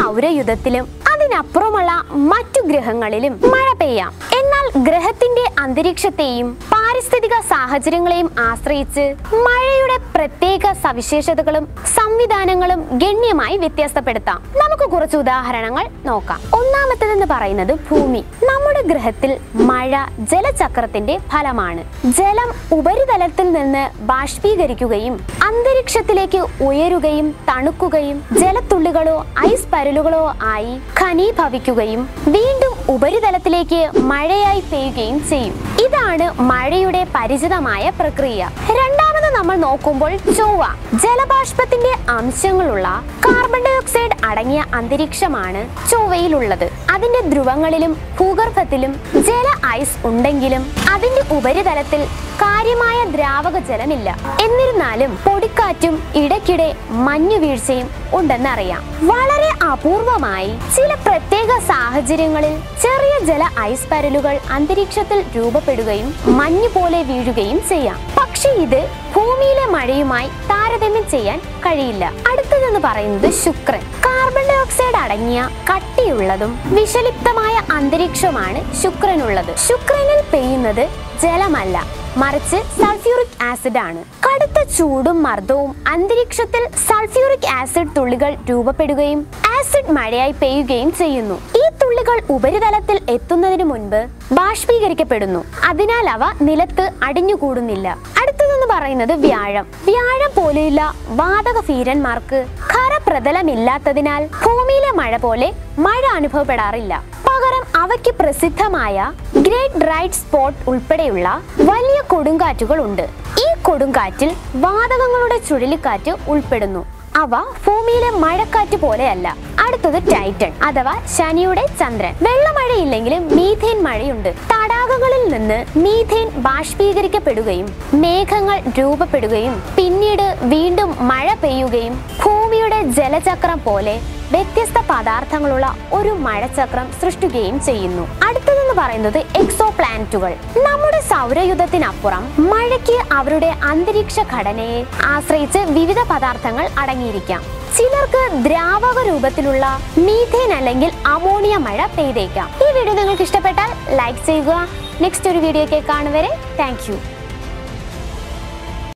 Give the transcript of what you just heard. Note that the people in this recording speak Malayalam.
സൗരയുധത്തിലും അതിനപ്പുറമുള്ള മറ്റു ഗ്രഹങ്ങളിലും മഴ പെയ്യാം എന്നാൽ ഗ്രഹത്തിന്റെ അന്തരീക്ഷത്തെയും പാരിസ്ഥിതിക സാഹചര്യങ്ങളെയും ആശ്രയിച്ച് മഴയുടെ പ്രത്യേക സവിശേഷതകളും സംവിധാനങ്ങളും ഗണ്യമായി വ്യത്യാസപ്പെടുത്താം നമുക്ക് കുറച്ച് ഉദാഹരണങ്ങൾ നോക്കാം ഒന്നാമത്തേതെന്ന് പറയുന്നത് ഭൂമി നമ്മുടെ ഗ്രഹത്തിൽ മഴ ജലചക്രത്തിന്റെ ഫലമാണ് ജലം ഉപരിതലത്തിൽ നിന്ന് ബാഷ്പീകരിക്കുകയും അന്തരീക്ഷത്തിലേക്ക് ഉയരുകയും തണുക്കുകയും ജലത്തുള്ളികളോ ഐസ് പരലുകളോ ആയി ഘനീഭവിക്കുകയും വീണ്ടും ഉപരിതലത്തിലേക്ക് മഴയായി പെയ്യുകയും ചെയ്യും ഇതാണ് മഴയുടെ പരിചിതമായ പ്രക്രിയ രണ്ടാമത് നമ്മൾ നോക്കുമ്പോൾ ചൊവ്വ ജലബാഷ്പത്തിന്റെ അംശങ്ങളുള്ള കാർബൺ ഡൈ ഓക്സൈഡ് അടങ്ങിയ അന്തരീക്ഷമാണ് ചൊവ്വയിലുള്ളത് അതിന്റെ ധ്രുവങ്ങളിലും ഭൂഗർഭത്തിലും ജല ഐസ് ഉണ്ടെങ്കിലും അതിന്റെ ഉപരിതലത്തിൽ കാര്യമായ ദ്രാവക ജലമില്ല എന്നിരുന്നാലും പൊടിക്കാറ്റും ഇടയ്ക്കിടെ മഞ്ഞുവീഴ്ചയും ഉണ്ടെന്നറിയാം വളരെ അപൂർവമായി ചില പ്രത്യേക സാഹചര്യങ്ങളിൽ ചെറിയ ജല ഐസ് പരലുകൾ അന്തരീക്ഷത്തിൽ രൂപപ്പെടുകയും മഞ്ഞ് പോലെ വീഴുകയും ചെയ്യാം പക്ഷെ ഇത് ഭൂമിയിലെ മഴയുമായി താരതമ്യം ചെയ്യാൻ കഴിയില്ല അടുത്തതെന്ന് പറയുന്നത് ശുക്രൻ കാർബൺ ഡൈ ഓക്സൈഡ് അടങ്ങിയ കട്ടിയുള്ളതും വിഷലിപ്തമായ അന്തരീക്ഷമാണ് ശുക്രനുള്ളത് ശുക്രനിൽ പെയ്യുന്നത് ജലമല്ല മറിച്ച് സൾഫ്യൂറിക് ആസിഡ് ആണ് കടുത്ത ചൂടും മർദ്ദവും അന്തരീക്ഷത്തിൽ സൾഫ്യൂറിക് ആസിഡ് തുള്ളികൾ രൂപപ്പെടുകയും ആസിഡ് മഴയായി പെയ്യുകയും ചെയ്യുന്നു ഈ തുള്ളികൾ ഉപരിതലത്തിൽ എത്തുന്നതിന് മുൻപ് ബാഷ്പീകരിക്കപ്പെടുന്നു അതിനാൽ അവ നിലത്ത് അടിഞ്ഞുകൂടുന്നില്ല അടുത്തതെന്ന് പറയുന്നത് വ്യാഴം വ്യാഴം പോലെയുള്ള വാതക വീരന്മാർക്ക് ഖരപ്രതലമില്ലാത്തതിനാൽ ഭൂമിയിലെ മഴ പോലെ മഴ അനുഭവപ്പെടാറില്ല പകരം അവയ്ക്ക് പ്രസിദ്ധമായ ഗ്രേറ്റ് ബ്രൈറ്റ് സ്പോട്ട് ഉൾപ്പെടെയുള്ള വലിയ കൊടുങ്കാറ്റുകൾ ഉണ്ട് ഈ കൊടുങ്കാറ്റിൽ വാതകങ്ങളുടെ ചുഴലിക്കാറ്റ് ഉൾപ്പെടുന്നു അവ ഭൂമിയിലെ മഴക്കാറ്റ് പോലെയല്ല അടുത്തത് ടൈറ്റൺ അഥവാ ശനിയുടെ ചന്ദ്രൻ വെള്ളമഴയില്ലെങ്കിലും മീഥേൻ മഴയുണ്ട് തടാകങ്ങളിൽ നിന്ന് മീഥേൻ ബാഷ്പീകരിക്കപ്പെടുകയും മേഘങ്ങൾ രൂപപ്പെടുകയും പിന്നീട് വീണ്ടും മഴ പെയ്യുകയും ഭൂമിയുടെ ജലചക്രം പോലെ വ്യത്യസ്ത പദാർത്ഥങ്ങളുള്ള ഒരു മഴച്ചക്രം സൃഷ്ടിക്കുകയും ചെയ്യുന്നു അടുത്തതെന്ന് പറയുന്നത് എക്സോ പ്ലാനറ്റുകൾ നമ്മുടെ സൗരയുധത്തിനപ്പുറം മഴയ്ക്ക് അവരുടെ അന്തരീക്ഷ ഘടനയെ ആശ്രയിച്ച് വിവിധ പദാർത്ഥങ്ങൾ അടങ്ങിയിരിക്കാം ചിലർക്ക് ദ്രാവക രൂപത്തിലുള്ള മീഥേൻ അല്ലെങ്കിൽ അമോണിയ മഴ പെയ്തേക്കാം ഈ വീഡിയോ നിങ്ങൾക്ക് ഇഷ്ടപ്പെട്ടാൽ ലൈക്ക് ചെയ്യുക നെക്സ്റ്റ് ഒരു വീഡിയോയ്ക്ക് കാണുവരെ താങ്ക്